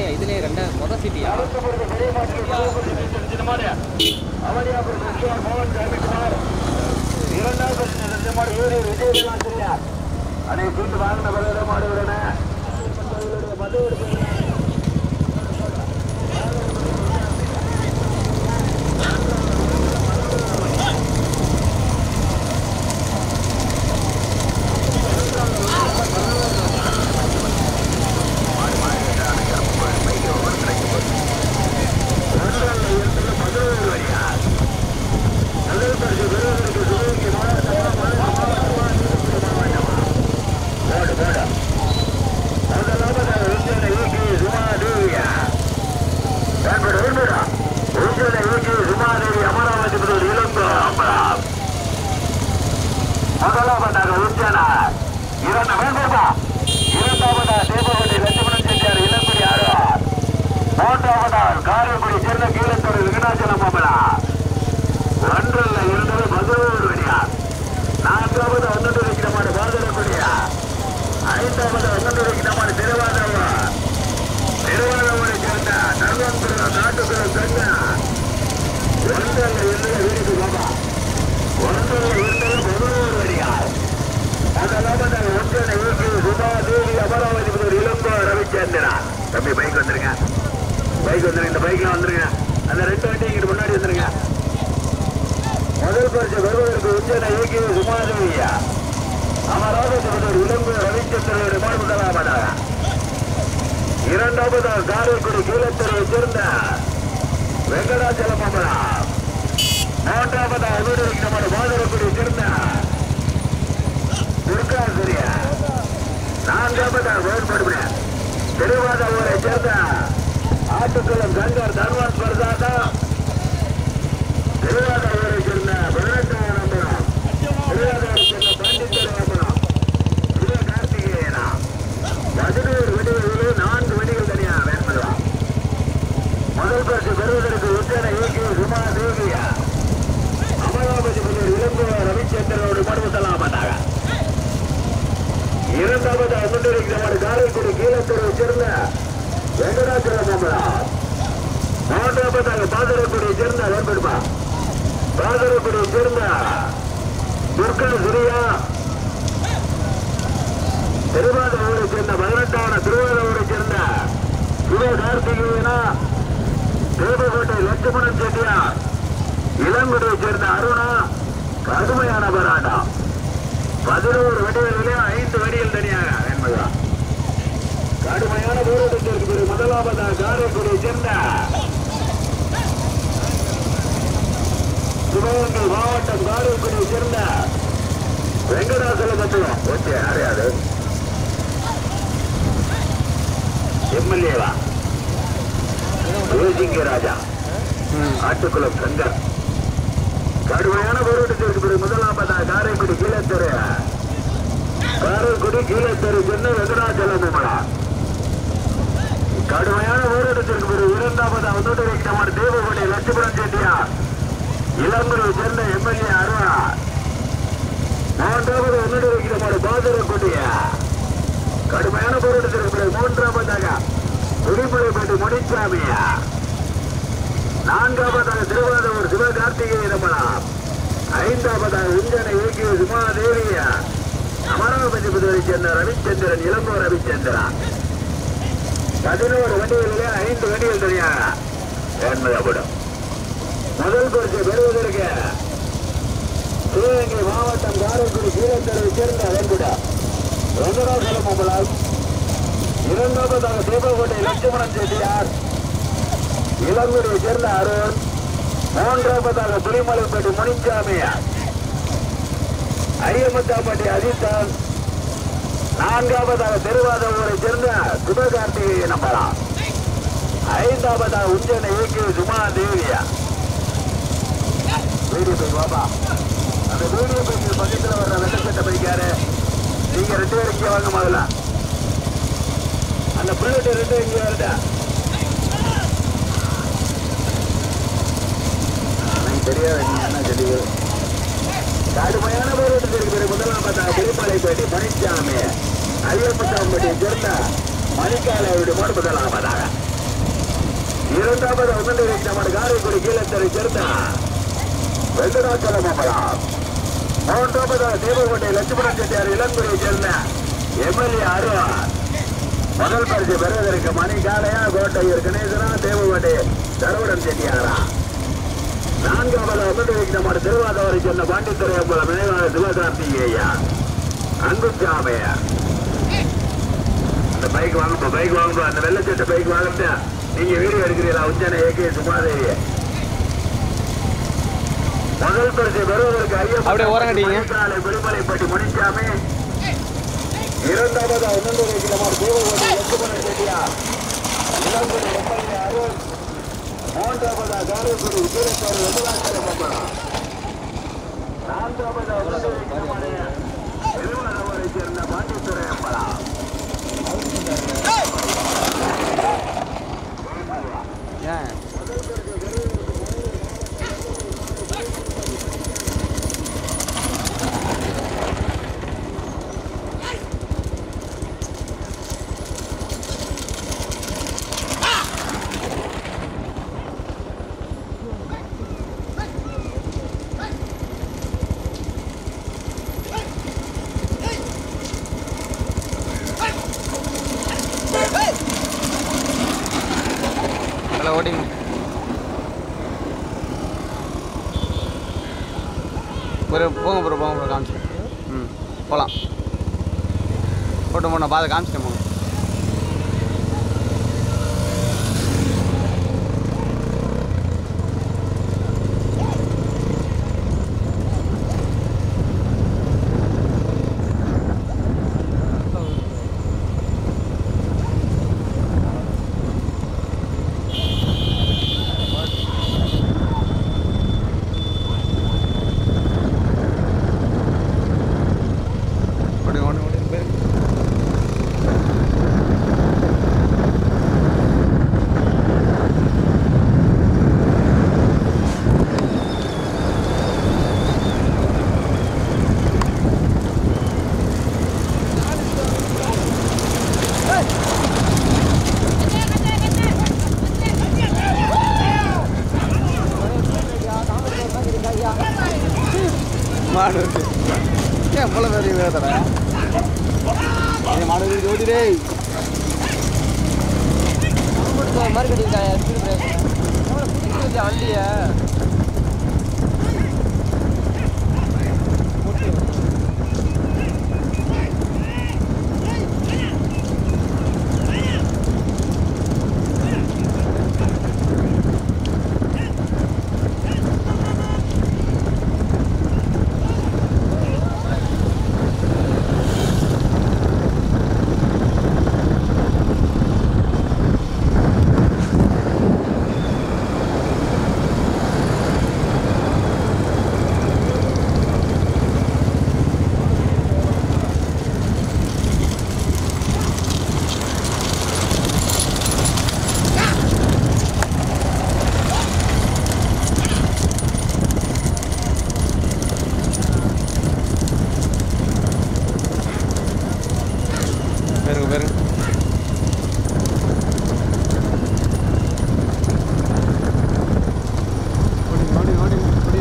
இல்லையா இதுலயே ரெண்டா மொதல் சீட்டியா அதை கூட்டு வாங்கின பிறகு மாடுகிறேன் முதலாவதாக உச்சனா இரண்டு வேண்டுமா இரண்டாவதாக தேவகோட்டை லட்சுமணன் செட்டியார் இளங்குடி ஆழ்வார் மூன்றாவதாக காரைக்குடி சேர்ந்த கீழத்தூர் விகடாச்சலம் மாமலா ஒன்றல்ல இருந்தது மதுரூர் வெடியார் நான்காவது ஒன்று இருக்கிற மாடு பாதரக்குடியா ஐந்தாவது ஒன்று இருக்கிற மாடு திருவாதவா திருவாதவரை சேர்ந்த தர்மபுரம் நாட்டுக்குள்ள சென்ன ஒன்றல்ல இருந்தது வீடு பாபா ஒன்றல்ல இருந்தது மதுரூர் வெடியார் முதலாவதாக ஒன்றனை ஊக்கி சுபா தேவி அமராவதி முதல் இளங்கோ ரவிச்சந்திரன் தம்பி பைக் வந்துருங்க பைக் வந்துருங்க இந்த பைக்ல வந்துருங்க அந்த ரெண்டு வண்டி இங்கிட்டு முன்னாடி வந்துருங்க முதல் பரிசு வருவதற்கு உச்சனை இயக்கிய சுமாதேவியா அமராவதி முதல் இளங்கோ ரவிச்சந்திரனுடைய மாடு முதலாவதாக இரண்டாவதாக காரைக்குடி கீழத்தெருவை சேர்ந்த வெங்கடாச்சலம் அமரா மூன்றாவதாக வீடு இருக்கிற மாடு மாதரக்குடி சேர்ந்த துர்காசுரிய நான்காவதாக வேறுபடுகிற திருவாத ஊரை சேர்ந்த ஆட்டுக்குளம் கங்கர் தன்வான் பிரசாதா திருவாத ஊரை சேர்ந்த பதினெட்டாம் நம்பரம் திருவாத ஊரை சேர்ந்த பண்டித்தர் நம்பரம் சிவ கார்த்திகேயனா பதினோரு வடிகளிலே நான்கு வடிகள் தனியா வேண்படுவான் முதல் பரிசு பெறுவதற்கு உச்சனை இயக்கி சுமா தேவியா அமராவதி முதல் இளம்பு ரவிச்சந்திரனோடு மறுமுதலாமதாக இரண்டாவது முன்னிறுக்கிறவர் காரைக்குடி கீழத்தூரை சேர்ந்த வெங்கடாச்சலம் அமரா மூன்றாவதாக பாதரக்குடியை சேர்ந்த வேம்பெடுமா பாதரக்குடியை சேர்ந்த துர்கா சிரியா திருவாதூரை சேர்ந்த பதினெட்டாவது திருவாரூரை சேர்ந்த சிவ கார்த்திகேயனா தேவகோட்டை லட்சுமணன் செட்டியார் இளங்குடியை சேர்ந்த அருணா கடுமையான போராட்டம் பதினோரு வடிகளிலே ஐந்து வடிகள் தனியாக என்பதா கடுமையான போராட்டத்திற்கு பிறகு முதலாவதாக காரைக்குடியை சேர்ந்த சிவகங்கை மாவட்டம் காரைக்குடியை சேர்ந்த வெங்கடாசலம் மட்டும் ஓகே யாரையாது எம்எல்ஏவா யோசிங்க ராஜா ஆட்டுக்குளம் சங்கர் கடுமையான போராட்டத்திற்கு பிறகு முதலாவதாக காரைக்குடி கீழத்தெரு காரைக்குடி கீழத்தெரு சென்னை வெங்கடாச்சலம் உமலா கடுமையான போராட்டத்திற்கு பிறகு இரண்டாவது அவனோடு வைக்கிறமான தேவகோட்டை லட்சுமணன் செட்டியார் இளங்குடி சென்னை எம்எல்ஏ அருணா மூன்றாவது ஒன்னோடு வைக்கிறமான பாதரக்குடிய கடுமையான போராட்டத்திற்கு பிறகு மூன்றாவதாக உரிமலைப்பேட்டை முனிசாமியா நான்காவதாக திருவாரூர் சிவகார்த்திகேய ரமணம் ஐந்தாவதாக உஞ்சனை இயக்கிய சுமாதேவியா அமராவதி புதுவை சேர்ந்த ரவிச்சந்திரன் இளங்கோ ரவிச்சந்திரன் பதினோரு வண்டிகளிலே ஐந்து வண்டிகள் தனியாக என்பதப்படும் முதல் பரிசு பெறுவதற்கு சிவகங்கை மாவட்டம் காரைக்குடி கீழத்தரை சேர்ந்த வெண்குடா வெங்கடாசலம் அம்பலால் இரண்டாவதாக தேவகோட்டை லட்சுமணன் செட்டியார் இளங்குடியை சேர்ந்த அருண் மூன்றாவதாக புலிமலைப்பேட்டை முனிச்சாமியார் அரியமுத்தாம்பட்டி அஜித்தான் நான்காவதாக திருவாத ஊரை சேர்ந்த சிவகார்த்திகை நம்பலாம் ஐந்தாவதாக உஞ்சனை இயக்கிய சுமா தேவியா வீடியோ போய் பாபா அந்த வீடியோ பைக்கில் பக்கத்தில் வர்ற வெள்ளச்சட்டை பைக்காரு நீங்க ரெண்டு பேரும் இங்கே வாங்க முதல்ல அந்த புல்லட் ரெண்டு இங்கே வருதா எனக்கு தெரியாது நீ என்ன தெரியுது கடுமையான போராட்டத்திற்கு பிறகு முதலாம் பார்த்தா திருமலைப்பேட்டை பழனிசாமி ஐயப்பட்டாம்பட்டியை சேர்ந்த மணிக்காலையுடைய முதலாவதாக இரண்டாவது உமண்டு வைத்தவன் காரைக்குடி கீழத்தரை சேர்ந்த வெங்கடாச்சலம் அம்பலம் மூன்றாவது தீபகோட்டை லட்சுமணன் செட்டியார் இளங்குடியை சேர்ந்த எம்எல்ஏ அருவார் முதல் பரிசு பெறுவதற்கு மணி காலையா கோட்டையூர் கணேசனா தேவகோட்டை சரவணன் செட்டியாரா நான்காவது அமர்ந்து வைக்கிறமான திருவாதவரை சொன்ன பாண்டித்துறை அம்பலம் நினைவாக சிவகார்த்திகேயா அன்புச்சாமையா அந்த பைக் வாங்க பைக் வாங்க அந்த வெள்ளச்சட்ட பைக் வாங்கிட்டு நீங்க வீடியோ எடுக்கிறீங்களா உச்சனை ஏகே சுமாதேவி முதல் பரிசு பெறுவதற்கு ஐயா அப்படியே ஓரங்கட்டிங்க. விடுமலைப்பட்டி முனிச்சாமி இரண்டாவது உணர்ந்து வைக்கிறமான தேவகோட்டை லட்சுமணன் செட்டியா இளங்குடி எம்எல்ஏ அருண் மூன்றாவது காரைக்குடி விஜயசாமி வெங்கடாச்சல பம்பரம் நான்காவது உணர்ந்து வைக்கிறமான திருவண்ணாமலை சேர்ந்த பாண்டித்துறை அம்பலம் ஏன் நல்லா ஓட்டிங்க ப்ரோ போங்க ப்ரோ போங்க ப்ரோ காமிச்சிட்டேன் ம் போகலாம் போட்டு போன பாதை காமிச்சிட்டேன் போங்க ஓடி ஓடி ஓடி போய் மாடு இருக்கு ஏன் போல வேறு வேதடா மாடு இருக்கு ஓடிடே மாதிரி கட்டியிருக்காங்க ஸ்பீட் பிரேக் எவ்வளோ பிடிச்சி வண்டியை பேருங்க பேருங்க ஓடி ஓடி ஓடி ஓடி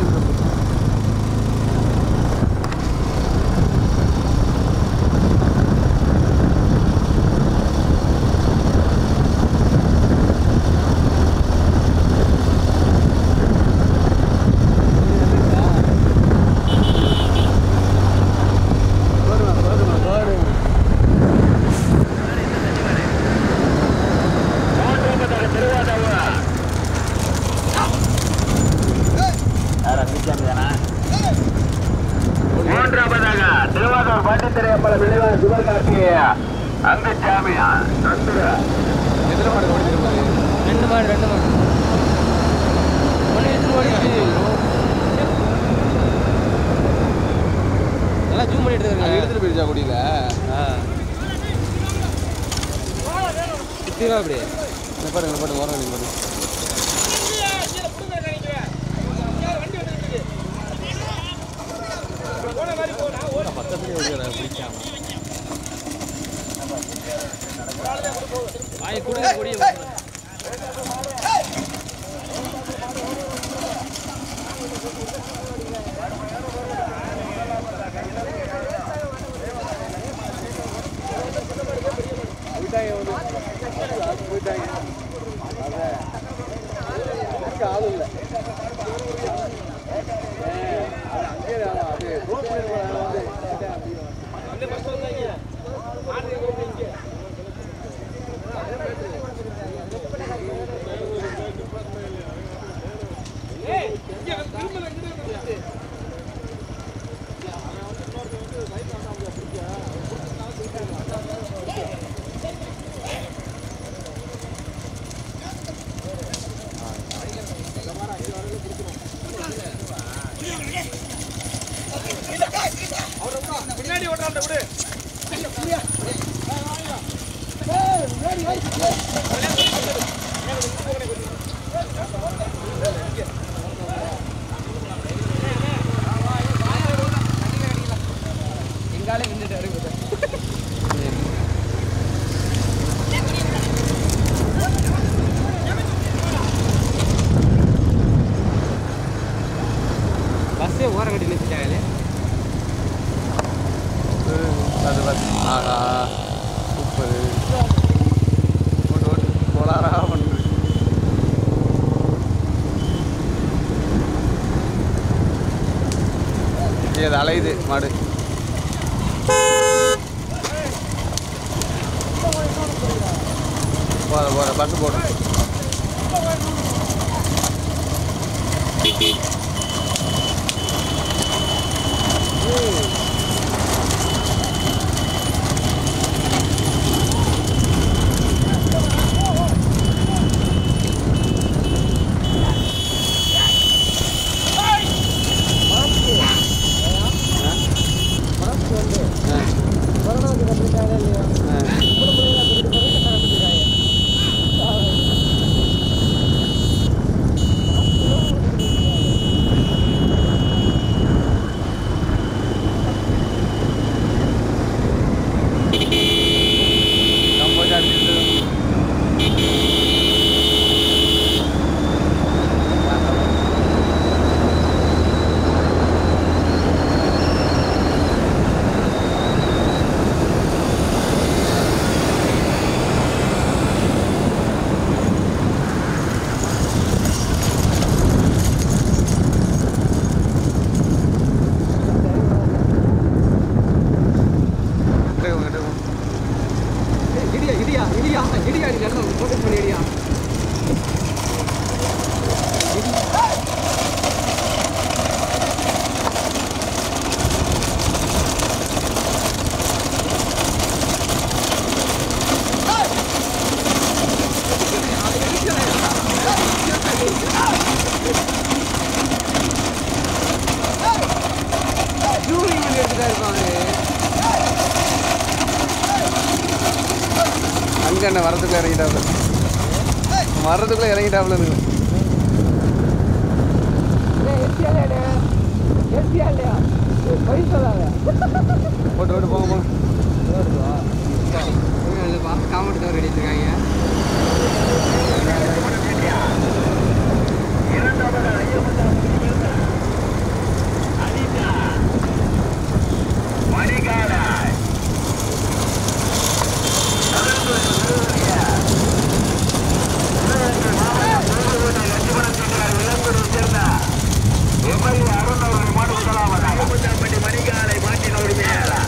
வருமா வருமா வருமா மூன்றாவதாக திருவாதவர் மூன்றாவதாக திருவாதூர் பாண்டித்துறை அம்பலம் நினைவாக சிவகார்த்திகேய அங்கு சாமியா நந்துர எதிர மாடு ஓடி திருப்பாரு ரெண்டு மாடு ரெண்டு மாடு ஒன்று எடுத்து ஓடிச்சு நல்லா ஜூம் பண்ணிட்டு அது இருக்காங்க எடுத்துட்டு போயிருச்சா குடியில சுற்றிவா அப்படி இந்த பாருங்க இந்த பாருங்க ஓரம் நீங்க பாருங்க பக்கத்துலேயே ஓடிடுறா பிடிக்காம வாய் கூட கொடிய எங்காலே நின்றுட்டாரு பஸ்ஸே ஓரம் கட்டி நிறுத்திட்டாங்களே அது பார்த்து ஆகா சூப்பர் ஓட்டு ஓட்டு கோளாரா பண்ணுது இது அலையுது மாடு போத போத பஸ் போடும் ஆ கொரோனாவுக்கு கட்டிருக்காங்க இல்லையா ஆ கூட போய் கட்டிருக்காங்க கம்போஜ் அடிச்சுட்டு கிட்ட கிட்ட இடியா இடியா இடியா இடியா நீ நல்லா ஃபோக்கஸ் பண்ணி இடியா ஜூமிங் பண்ணி எடுத்துட்டா இருப்பாங்க அங்கே என்ன வரதுக்குள்ள இறங்கிட்டாப்ல மரத்துக்குள்ளே இறங்கிட்டாப்ல இருக்கு போட்டு போட்டு போங்க போங்க காமெடி தவிர அடிச்சிருக்காங்க மணிகால எம்எல்ஏ அருண் அவர்கள் மாடு முதலாவதாக முத்தாப்பட்டி மணிகாலை மாட்டின உரிமையாளா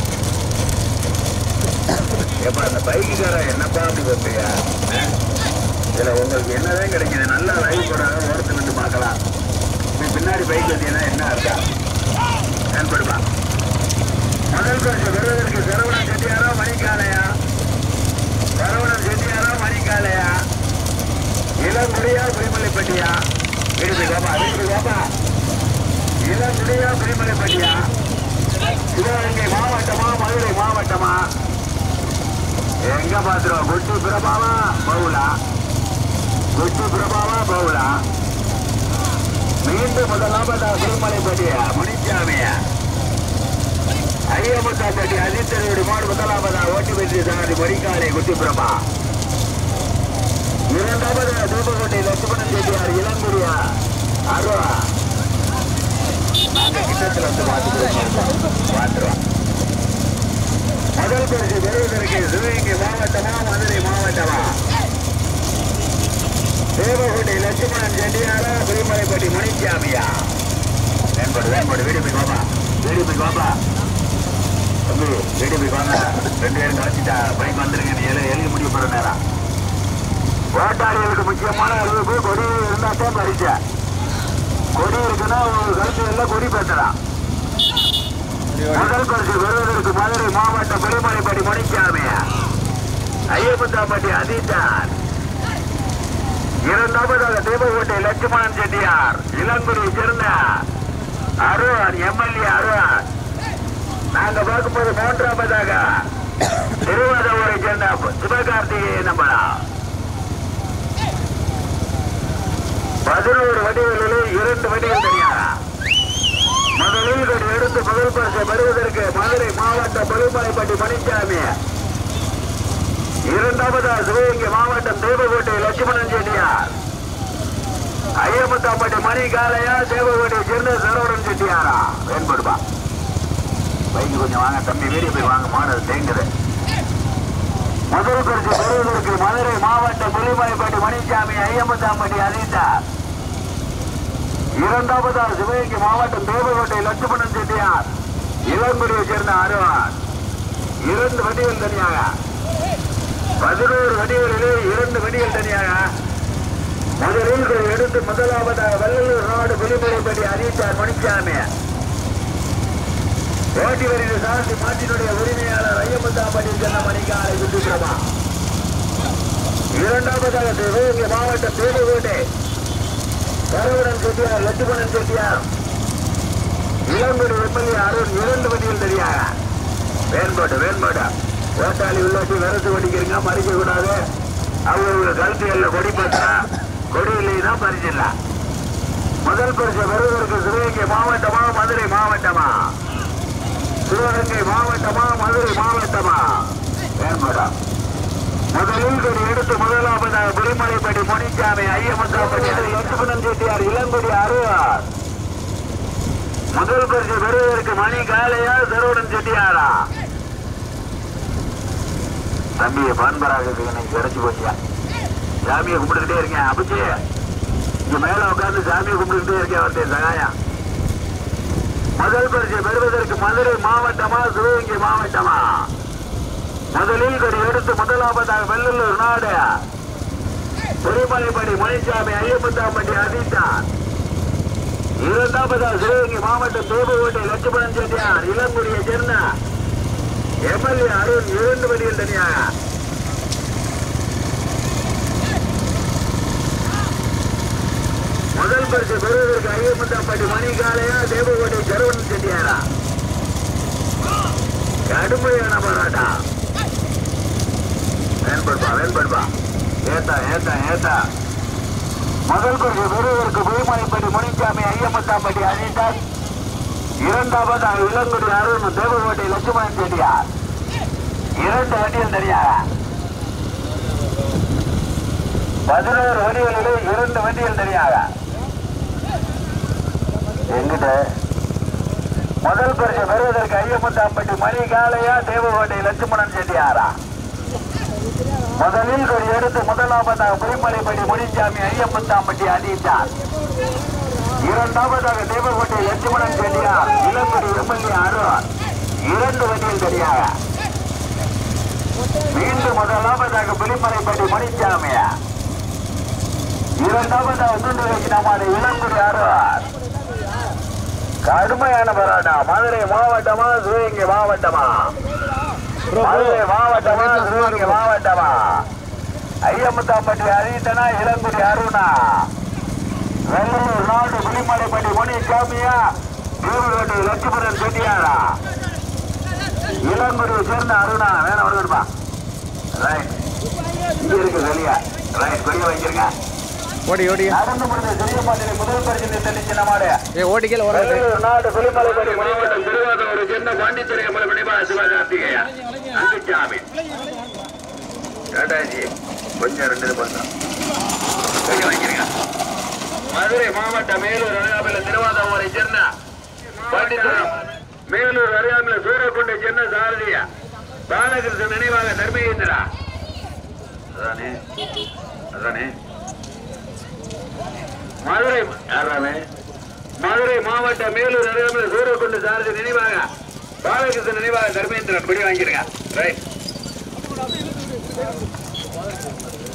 எப்ப அந்த பைக்குக்காரன் என்னப்பா அப்படி வைப்பீங்க இதுல உங்களுக்கு என்னதான் கிடைக்குது நல்லா லைவ் போடாத ஓரத்துல இருந்து பார்க்கலாம் நீ பின்னாடி பைக் வந்தீங்கன்னா என்ன அர்த்தம் பயன்படுமா முதல் பரிசு பெறுவதற்கு சரவணன் செட்டியாரா மணிக்காலையா சரவணன் செட்டியாரா மணிக்காலையா இளங்குடியா புரிமலைப்பட்டியா இடுப்பு கோபா இடுப்பு கோபா இளங்குடியா புரிமலைப்பட்டியா சிவகங்கை மாவட்டமா மதுரை மாவட்டமா எங்க பாத்துருவோம் குட்டி பிரபாவா பவுலா குட்டி பிரபாவா பவுலா மீண்டும் முதலாவதா புரிமலைப்பட்டியா முனிச்சாமியா ஐயமுத்தாப்பட்டி அதித்தனுடைய மாடு முதலாவதா ஓட்டி வெற்றி சாரதி மணிக்காலை குட்டி பிரபா இரண்டாவது தூபக்கோட்டை லட்சுமணன் செட்டியார் இளங்குடியா அருவா நாங்க கிட்டத்துல வந்து பார்த்துக்கிறோம் பார்த்துருவோம் முதல் பரிசு பெறுவதற்கு சிவகங்கை மாவட்டமா மதுரை மாவட்டமா தேவகுடி லட்சுமணன் செட்டியாரா திருமலைப்பட்டி மணிச்சாமியா வேண்பாடு வேண்பாடு வீடு போய் வாப்பா வீடு போய் வாப்பா தம்பி வீடு போய் வாங்க ரெண்டு பேரும் கழிச்சுட்டா பைக் வந்துருங்க நீ எழு எழுதி முடிவு போற நேரம் ஓட்டாளிகளுக்கு முக்கியமான அறிவிப்பு கொடி இருந்தா தான் பரிசு கொடி இருக்குன்னா உங்க கருத்து எல்லாம் கொடி பேசலாம் முதல் பரிசு பெறுவதற்கு மதுரை மாவட்ட பெருமலைப்பட்டி மணிச்சாமி ஐயப்பத்தாம்பட்டி அதீத்தான் இரண்டாவதாக தீபகோட்டை லட்சுமணன் செட்டியார் இளங்குடி சேர்ந்த அருண் எம்எல்ஏ அருண் நாங்க பார்க்கும்போது மூன்றாவதாக திருவாதூரை சேர்ந்த சிவகார்த்திகேயன் நம்பரா பதினோரு வடிகளிலே இரண்டு வடிகள் தெரியாதா முதலில் கொண்டு எடுத்து முதல் பரிசை பெறுவதற்கு மதுரை மாவட்ட பழுமலைப்பட்டி மணிச்சாமி இரண்டாவதா சிவகங்கை மாவட்டம் தேவகோட்டை லட்சுமணன் செட்டியார் ஐயமுத்தாம்பட்டி மணி காலையா தேவகோட்டை சேர்ந்த சரவணன் செட்டியாரா வேண்படுப்பா பைக்கு கொஞ்சம் வாங்க தம்பி வீடியோ போய் வாங்க மாடு தேங்குது முதல் பரிசு பெறுவதற்கு மதுரை மாவட்டம் புலிமலைப்பட்டி மணிச்சாமி ஐயமுத்தாம்பட்டி அனிதார் இரண்டாவதார் சிவகங்கை மாவட்டம் தேவகோட்டை லட்சுமணன் செட்டியார் இளங்குடியை சேர்ந்த அருவான் இரண்டு வண்டிகள் தனியாக பதினோரு வண்டிகளிலே இரண்டு வண்டிகள் தனியாக முதலில் இதை எடுத்து முதலாவதாக வள்ளலூர் நாடு வெளிமுறைப்படி அறிவித்தார் மணிச்சாமி ஓட்டி வருகிற சாந்தி மாட்டினுடைய உரிமையாளர் ஐயமுத்தாம்பட்டி சென்ன மணிக்காலை சுற்றுப்பிரமா இரண்டாவதாக சிவகங்கை மாவட்டம் தேவகோட்டை சரவணன் செட்டியார் லட்சுமணன் செட்டியார் இளங்குடி எம்எல்ஏ அருண் இரண்டு வண்டிகள் தெரியாக வேண்பாடு வேண்பாடு ஓட்டாளி உள்ளாட்டி விரசு வடிக்கிறீங்க மறிக்க கூடாது அவங்க கழுத்துகள்ல கொடி பார்த்தா கொடி இல்லைன்னா பறிச்சிடலாம் முதல் பரிசு வருவதற்கு சிவகங்கை மாவட்டமா மதுரை மாவட்டமா சிவகங்கை மாவட்டமா மதுரை மாவட்டமா வேண்பாடா முதலில் கொடி எடுத்து முதலாவதாக புலிமலைப்பட்டி முனிச்சாமி ஐயமுத்தாப்பட்டி லட்சுமணன் செட்டியார் இளங்குடி அருவார் முதல் பரிசு பெறுவதற்கு மணி காலையா சரவணன் செட்டியாரா தம்பியை பான்பராக இன்னைக்கு கிடைச்சு போச்சியா சாமியை கும்பிட்டுக்கிட்டே இருக்கேன் அப்பச்சி இங்க மேல உட்கார்ந்து சாமியை கும்பிட்டுக்கிட்டே இருக்கேன் ஒருத்தர் சகாயா முதல் பரிசு பெறுவதற்கு மதுரை மாவட்டமா சிவகங்கை மாவட்டமா முதலில் கொடி எடுத்து முதலாவதாக வெள்ளலூர் நாடு திருமலைப்படி மணிசாமி ஐயப்பத்தாம்பட்டி அதித்தான் இரண்டாவதாக சிவகங்கை மாவட்டம் தூபகோட்டை லட்சுமணன் செட்டியார் இளங்குடியை சேர்ந்த எம்எல்ஏ அருண் இரண்டு வழியில் தனியாக முதல் பரிசு பெறுவதற்கு ஐயப்பத்தாம்பட்டி மணி காலையா தேவகோட்டை சரவணன் செட்டியாரா கடுமையான போராட்டா வேண்படுப்பா வேண்படுப்பா ஏத்தா ஏத்தா ஏத்தா முதல் பரிசு பெறுவதற்கு புதுமலைப்பட்டி முனிச்சாமி ஐயப்பத்தாம்பட்டி அனிதாஸ் இரண்டாவதாக இளங்குடி அருண் தேவகோட்டை லட்சுமணன் செட்டியார் இரண்டு வண்டியில் தெரியாத பதினோரு வண்டிகளிலே இரண்டு வண்டிகள் தெரியாத எங்கிட்ட முதல் பரிசு பெறுவதற்கு ஐயப்பத்தாம்பட்டி மணி காலையா தேவகோட்டை லட்சுமணன் செட்டியாரா முதலில் ஒரு எடுத்து முதலாவதாக புலிமலைப்படி முனிஞ்சாமி ஐயப்பத்தாம்பட்டி அடித்தார் இரண்டாவதாக தேவகோட்டை லட்சுமணன் செட்டியார் இளங்குடி எம்எல்ஏ அருண் இரண்டு வண்டியில் தெரியாக மீண்டும் முதலாவதாக புலிமலைப்படி முனிச்சாமி இரண்டாவதாக துண்டு வைக்கினமான இளங்குடி அருண் கடுமையான போராட்டம் மதுரை மாவட்டமா சிவகங்கை மாவட்டமா மதுரை மாவட்டமா சிவகங்கை மாவட்டமா ஐயமுத்தாம்பட்டி அறிவித்தனா இளங்குடி அருணா வெள்ளூர் நாடு புலிமலைப்பட்டி முனி சாமியா தேவகோட்டை லட்சுமணன் செட்டியாரா இளங்குடியை சேர்ந்த அருணா வேணும் வருதுப்பா ரைட் இங்க இருக்கு வெளியா ரைட் வெளிய வைக்கிறங்க ஓடி ஓடி நடந்து முடிந்த சிறிய மாட்டினை முதல் பரிசு தெளிச்சு நம்மாடு ஏ ஓடிக்கல ஓட வெள்ளூர் நாடு புலிமலைப்பட்டி மாவட்டம் திருவாரூர் சேர்ந்த பாண்டித்துறை அம்மன் மணிபா சிவகார்த்திகேயா அங்குச்சாமி டாடாஜி கொஞ்சம் ரெண்டு இது பண்ணலாம் கொஞ்சம் வாங்கிருங்க மதுரை மாவட்டம் மேலூர் அருகாமையில் திருவாதாவூரை சேர்ந்த பாண்டித்துறை மேலூர் அருகாமையில் சூரக்குண்டை சேர்ந்த சாரதியா பாலகிருஷ்ணன் நினைவாக தர்மேந்திரா அதானே அதானே மதுரை யாராமே மதுரை மாவட்ட மேலூர் அருகாமல் சூரக்குண்டு சாரதி நினைவாக பாலகிருஷ்ணன் நினைவாக தர்மேந்திரன் படி வாங்கிருங்க ரைட்